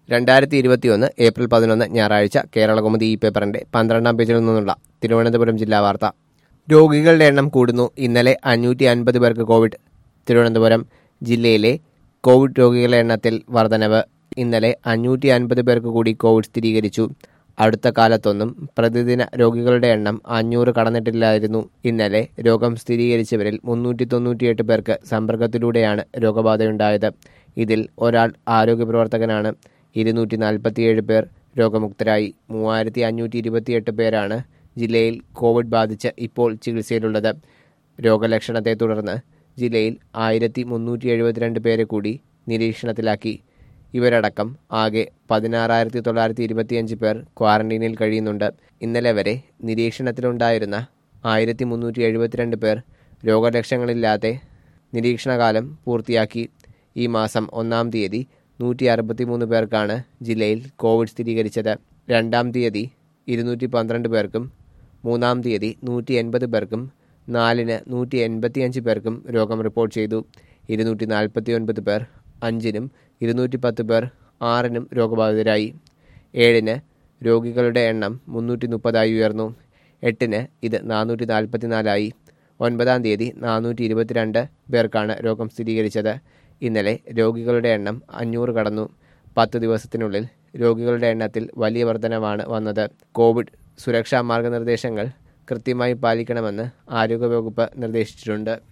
രണ്ടായിരത്തി ഇരുപത്തിയൊന്ന് ഏപ്രിൽ പതിനൊന്ന് ഞായറാഴ്ച കേരളകൗമുദി ഈ പേപ്പറിന്റെ പന്ത്രണ്ടാം പേജിൽ നിന്നുള്ള തിരുവനന്തപുരം ജില്ലാ വാർത്ത രോഗികളുടെ എണ്ണം കൂടുന്നു ഇന്നലെ അഞ്ഞൂറ്റി അൻപത് പേർക്ക് കോവിഡ് തിരുവനന്തപുരം ജില്ലയിലെ കോവിഡ് രോഗികളുടെ എണ്ണത്തിൽ വർധനവ് ഇന്നലെ അഞ്ഞൂറ്റി അൻപത് പേർക്ക് കൂടി കോവിഡ് സ്ഥിരീകരിച്ചു അടുത്ത കാലത്തൊന്നും പ്രതിദിന രോഗികളുടെ എണ്ണം അഞ്ഞൂറ് കടന്നിട്ടില്ലായിരുന്നു ഇന്നലെ രോഗം സ്ഥിരീകരിച്ചവരിൽ മുന്നൂറ്റി തൊണ്ണൂറ്റിയെട്ട് പേർക്ക് സമ്പർക്കത്തിലൂടെയാണ് രോഗബാധയുണ്ടായത് ഇതിൽ ഒരാൾ ആരോഗ്യപ്രവർത്തകനാണ് ഇരുന്നൂറ്റി നാൽപ്പത്തിയേഴ് പേർ രോഗമുക്തരായി മൂവായിരത്തി അഞ്ഞൂറ്റി ഇരുപത്തിയെട്ട് പേരാണ് ജില്ലയിൽ കോവിഡ് ബാധിച്ച് ഇപ്പോൾ ചികിത്സയിലുള്ളത് രോഗലക്ഷണത്തെ തുടർന്ന് ജില്ലയിൽ ആയിരത്തി മുന്നൂറ്റി എഴുപത്തിരണ്ട് പേരെ കൂടി നിരീക്ഷണത്തിലാക്കി ഇവരടക്കം ആകെ പതിനാറായിരത്തി തൊള്ളായിരത്തി ഇരുപത്തിയഞ്ച് പേർ ക്വാറന്റീനിൽ കഴിയുന്നുണ്ട് ഇന്നലെ വരെ നിരീക്ഷണത്തിലുണ്ടായിരുന്ന ആയിരത്തി മുന്നൂറ്റി എഴുപത്തിരണ്ട് പേർ രോഗലക്ഷണങ്ങളില്ലാതെ നിരീക്ഷണകാലം പൂർത്തിയാക്കി ഈ മാസം ഒന്നാം തീയതി നൂറ്റി അറുപത്തിമൂന്ന് പേർക്കാണ് ജില്ലയിൽ കോവിഡ് സ്ഥിരീകരിച്ചത് രണ്ടാം തീയതി ഇരുന്നൂറ്റി പന്ത്രണ്ട് പേർക്കും മൂന്നാം തീയതി നൂറ്റി എൺപത് പേർക്കും നാലിന് നൂറ്റി എൺപത്തിയഞ്ച് പേർക്കും രോഗം റിപ്പോർട്ട് ചെയ്തു ഇരുന്നൂറ്റി നാൽപ്പത്തി ഒൻപത് പേർ അഞ്ചിനും ഇരുന്നൂറ്റി പത്ത് പേർ ആറിനും രോഗബാധിതരായി ഏഴിന് രോഗികളുടെ എണ്ണം മുന്നൂറ്റി മുപ്പതായി ഉയർന്നു എട്ടിന് ഇത് നാനൂറ്റി നാൽപ്പത്തിനാലായി ഒൻപതാം തീയതി നാനൂറ്റി ഇരുപത്തിരണ്ട് പേർക്കാണ് രോഗം സ്ഥിരീകരിച്ചത് ഇന്നലെ രോഗികളുടെ എണ്ണം അഞ്ഞൂറ് കടന്നു പത്ത് ദിവസത്തിനുള്ളിൽ രോഗികളുടെ എണ്ണത്തിൽ വലിയ വർധനമാണ് വന്നത് കോവിഡ് സുരക്ഷാ മാർഗനിർദ്ദേശങ്ങൾ കൃത്യമായി പാലിക്കണമെന്ന് ആരോഗ്യവകുപ്പ് നിർദ്ദേശിച്ചിട്ടുണ്ട്